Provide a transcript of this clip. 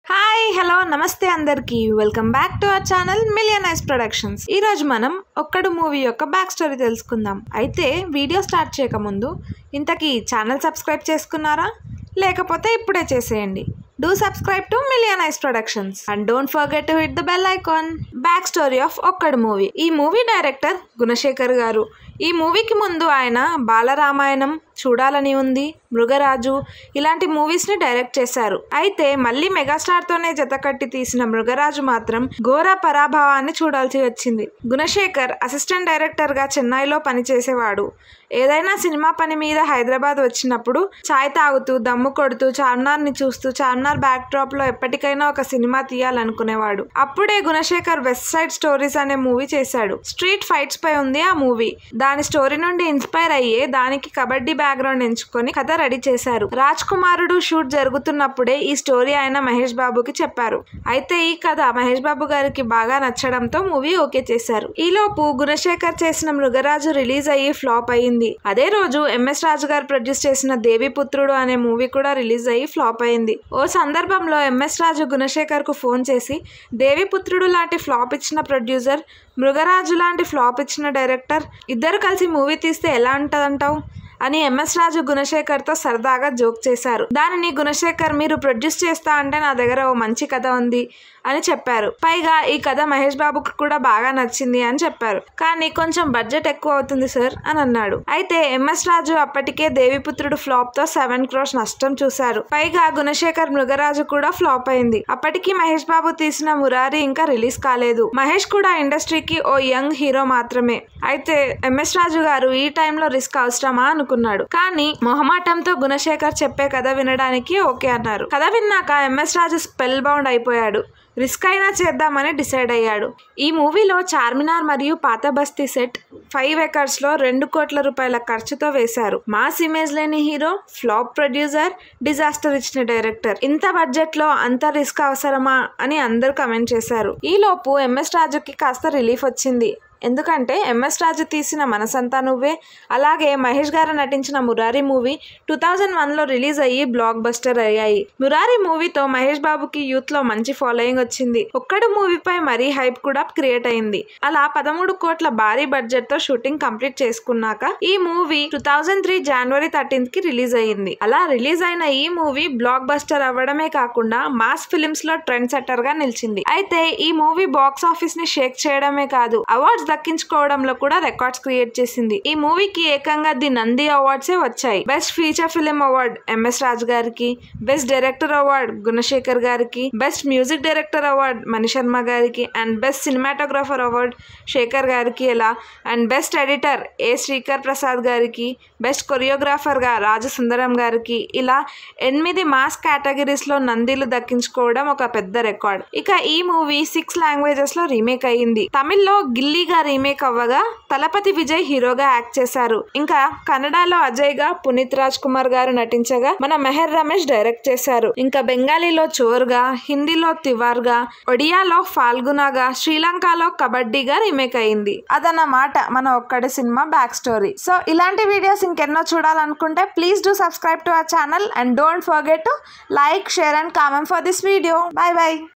hi hello నమస్తే అందరికీ welcome back to our channel Millionize productions ఈ రోజు మనం ఒక్కడు మూవీ యొక్క బ్యాక్ స్టోరీ తెలుసుకుందాం అయితే వీడియో స్టార్ట్ చేయకముందు ఇంతకీ ఛానల్ సబ్స్క్రైబ్ చేసుకున్నారా లేకపోతే ఇప్పుడే చేసేయండి do subscribe to Millionize productions and don't forget to hit the bell icon back story of Okkadu movie ఈ మూవీ డైరెక్టర్ గుణశేఖర్ గారు ఈ మూవీకి ముందు ఆయన బాలరామాయణం చూడాలని ఉంది మృగరాజు ఇలాంటి మూవీస్ని డైరెక్ట్ చేశారు అయితే మళ్ళీ మెగాస్టార్తోనే జతకట్టి తీసిన మృగరాజు మాత్రం ఘోర పరాభవాన్ని చూడాల్సి వచ్చింది గుణశేఖర్ అసిస్టెంట్ డైరెక్టర్గా చెన్నైలో పనిచేసేవాడు ఏదైనా సినిమా పని మీద హైదరాబాద్ వచ్చినప్పుడు చాయ్ తాగుతూ దమ్ము కొడుతూ చార్మినార్ని చూస్తూ చార్మినార్ బ్యాక్ డ్రాప్లో ఎప్పటికైనా ఒక సినిమా తీయాలనుకునేవాడు అప్పుడే గుణశేఖర్ వెస్ట్ సైడ్ స్టోరీస్ అనే మూవీ చేశాడు స్ట్రీట్ ఫైట్స్ పై ఉంది ఆ మూవీ దాని స్టోరీ నుండి ఇన్స్పైర్ అయ్యే దానికి కబడ్డీ బ్యాక్గ్రౌండ్ ఎంచుకొని కథ రెడీ చేశారు రాజ్ కుమారుడు షూట్ జరుగుతున్నప్పుడే ఈ స్టోరీ ఆయన మహేష్ బాబుకి చెప్పారు అయితే ఈ కథ మహేష్ బాబు గారికి బాగా నచ్చడంతో మూవీ ఓకే చేశారు ఈలోపు గుణశేఖర్ చేసిన మృగరాజు రిలీజ్ అయ్యి ఫ్లాప్ అయింది అదే రోజు ఎంఎస్ రాజు గారు ప్రొడ్యూస్ చేసిన దేవిపుత్రుడు అనే మూవీ కూడా రిలీజ్ అయ్యి ఫ్లాప్ అయింది ఓ సందర్భంలో ఎంఎస్ రాజు గుణశేఖర్ కు ఫోన్ చేసి దేవిపుత్రుడు లాంటి ఫ్లాప్ ఇచ్చిన ప్రొడ్యూసర్ మృగరాజు లాంటి ఫ్లాప్ ఇచ్చిన డైరెక్టర్ ఇద్దరు కలిసి మూవీ తీస్తే ఎలా ఉంటదంటావు అని ఎంఎస్ రాజు గుణశేఖర్తో సరదాగా జోక్ చేశారు దానిని గుణశేఖర్ మీరు ప్రొడ్యూస్ చేస్తా అంటే నా దగ్గర ఓ మంచి కథ ఉంది అని చెప్పారు పైగా ఈ కథ మహేష్ బాబుకి కూడా బాగా నచ్చింది అని చెప్పారు కానీ కొంచెం బడ్జెట్ ఎక్కువ అవుతుంది సార్ అని అన్నాడు అయితే ఎంఎస్ రాజు అప్పటికే దేవిపుత్రుడు ఫ్లాప్ తో సెవెన్ క్రోర్స్ నష్టం చూశారు పైగా గుణశేఖర్ మృగరాజు కూడా ఫ్లాప్ అయింది అప్పటికి మహేష్ బాబు తీసిన మురారి ఇంకా రిలీజ్ కాలేదు మహేష్ కూడా ఇండస్ట్రీకి ఓ యంగ్ హీరో మాత్రమే అయితే ఎంఎస్ రాజు గారు ఈ టైంలో రిస్క్ అవసరమా అనుకున్నాడు కానీ మొహమాటంతో గుణశేఖర్ చెప్పే కథ వినడానికి ఓకే అన్నారు కథ విన్నాక ఎంఎస్ రాజు స్పెల్ బౌండ్ అయిపోయాడు రిస్క్ అయినా చేద్దామని డిసైడ్ అయ్యాడు ఈ మూవీలో చార్మినార్ మరియు పాత బస్తీ సెట్ ఫైవ్ ఎకర్స్లో రెండు కోట్ల రూపాయల ఖర్చుతో వేశారు మాస్ ఇమేజ్ లేని హీరో ఫ్లాప్ ప్రొడ్యూసర్ డిజాస్టర్ ఇచ్చిన డైరెక్టర్ ఇంత బడ్జెట్లో అంత రిస్క్ అవసరమా అని అందరూ కమెంట్ చేశారు ఈలోపు ఎంఎస్ రాజుకి కాస్త రిలీఫ్ వచ్చింది ఎందుకంటే ఎంఎస్ రాజు తీసిన మనసంతా నువ్వే అలాగే మహేష్ గారు నటించిన మురారి మూవీ టూ థౌజండ్ వన్లో రిలీజ్ అయ్యి బ్లాక్ బస్టర్ అయ్యాయి మురారి మూవీతో మహేష్ బాబుకి యూత్లో మంచి ఫాలోయింగ్ వచ్చింది ఒక్కడు మూవీపై మరీ హైప్ కూడా క్రియేట్ అయింది అలా పదమూడు కోట్ల భారీ బడ్జెట్తో షూటింగ్ కంప్లీట్ చేసుకున్నాక ఈ movie two thousand three January thirteenth కి రిలీజ్ అయ్యింది అలా రిలీజ్ అయిన ఈ మూవీ బ్లాక్ బస్టర్ అవ్వడమే కాకుండా మాస్ ఫిలిమ్స్ లో ట్రెండ్ సెట్టర్ గా నిలిచింది అయితే ఈ మూవీ బాక్స్ ఆఫీస్ ని షేక్ చేయడమే కాదు అవార్డ్స్ దక్కించుకోవడంలో కూడా రికార్డ్స్ క్రియేట్ చేసింది ఈ మూవీకి ఏకంగా ది నంది అవార్డ్స్ వచ్చాయి best feature film award MS Raju గారికి బెస్ట్ డైరెక్టర్ అవార్డ్ గుణశేఖర్ గారికి best music director award Manisharma గారికి and best cinematographer award Sekhar గారికి ఎలా and best editor A Sreekar Prasad గారికి బెస్ట్ కొరియోగ్రాఫర్ గా రాజసుందరం గారికి ఇలా ఎనిమిది మాస్ కేటగిరీస్ లో నందిలు దక్కించుకోవడం ఒక పెద్ద రికార్డ్ ఇక ఈ మూవీ సిక్స్ లాంగ్వేజెస్ లో రీమేక్ అయ్యింది తమిళ్లో గిల్లీగా రీమేక్ అవ్వగా తలపతి విజయ్ హీరోగా యాక్ట్ చేశారు ఇంకా కన్నడలో అజయ్ గా పునీత్ రాజ్ కుమార్ గారు నటించగా మన మెహర్ రమేష్ డైరెక్ట్ చేశారు ఇంకా బెంగాలీలో చోర్గా హిందీలో తివార్గా ఒడియాలో ఫాల్గునాగా శ్రీలంకలో కబడ్డీగా రీమేక్ అయింది అదన్నమాట మన ఒక్కడి సినిమా బ్యాక్ స్టోరీ సో ఇలాంటి వీడియోస్ ఇంకెన్నో చూడాలనుకుంటే please do subscribe to our channel and don't forget to like share and comment for this video bye bye